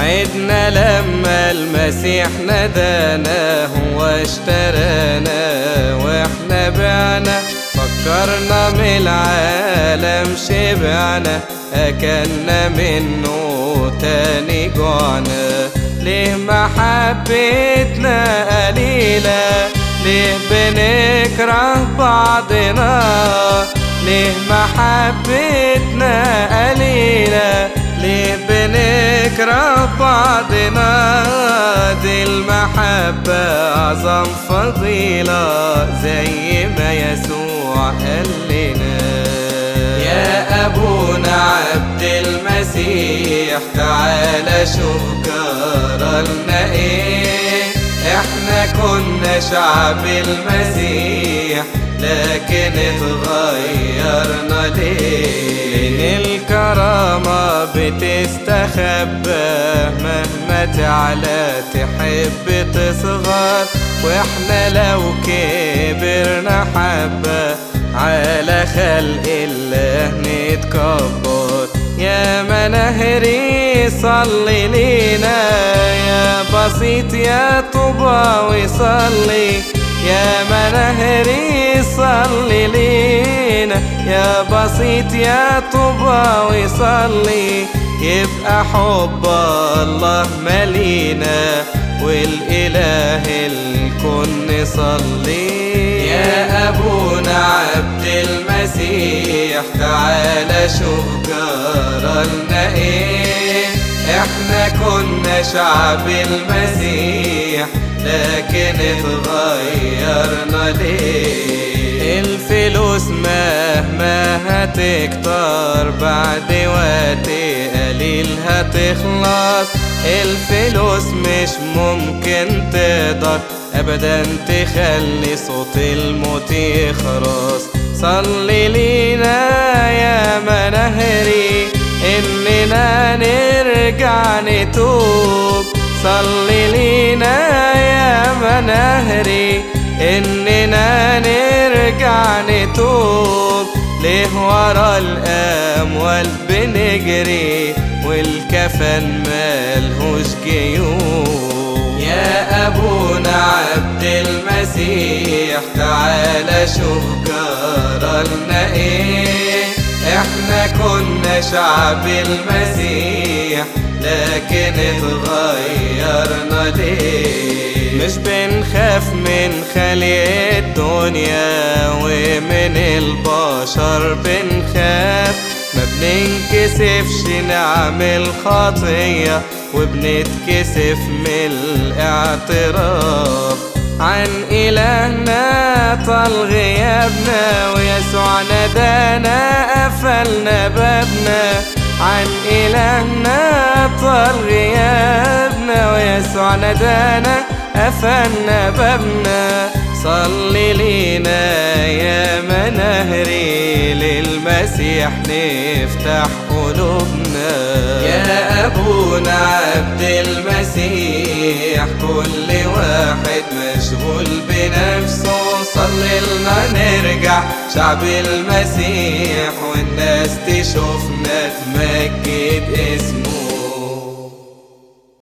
وعدنا لما المسيح ندانا هو اشترانا واحنا بعنا فكرنا من العالم شبعنا أكلنا منه تاني جوعنا ليه محبتنا قليلة ليه بنكره بعضنا ليه محبتنا قليلة ليه بنكره بعضنا دي المحبة أعظم فضيلة زي ما يسوع قال لنا يا أبونا عبد المسيح تعالى شوف جرالنا إيه إحنا كنا شعب المسيح لكن اتغيرنا ليه من الكرامة بتستخبى مهما تعلى تحب تصغر واحنا لو كبرنا حبة على خلق الله نتكبر يا منهري صلي لينا يا بسيط يا طوبى وصلي يا منهري صلي لينا يا بسيط يا طوبى وصلي يبقى حب الله ملينا والإله الكون صلي يا أبونا عبد المسيح تعالى شوف جرالنا إيه إحنا كنا شعب المسيح لكن اتغيرنا ليه الفلوس مهما هتكتر بعد وقت قليل هتخلص الفلوس مش ممكن تقدر ابدا تخلي صوت الموت يخرس صلي لينا يا منهري اننا نرجع نتوب صلي لينا يا منهري اننا نرجع نتوب ليه ورا الاموال بنجري والكفن مالهوش جيوب يا ابونا عبد المسيح تعالى شوف جرالنا ايه احنا كنا شعب المسيح لكن اتغيرنا ليه مش بنخاف من خلق الدنيا ومن البشر بنخاف ما بننكسفش نعمل خطية وبنتكسف من الاعتراف عن إلهنا طال غيابنا ويسوع ندانا قفلنا بابنا عن إلهنا طال غيابنا ويسوع ندانا قفلنا بابنا صلي لينا يا منهري للمسيح نفتح قلوبنا يا أبونا عبد المسيح كل واحد مشغول بنفسه صلي لنا نرجع شعب المسيح والناس تشوفنا تمجد اسمه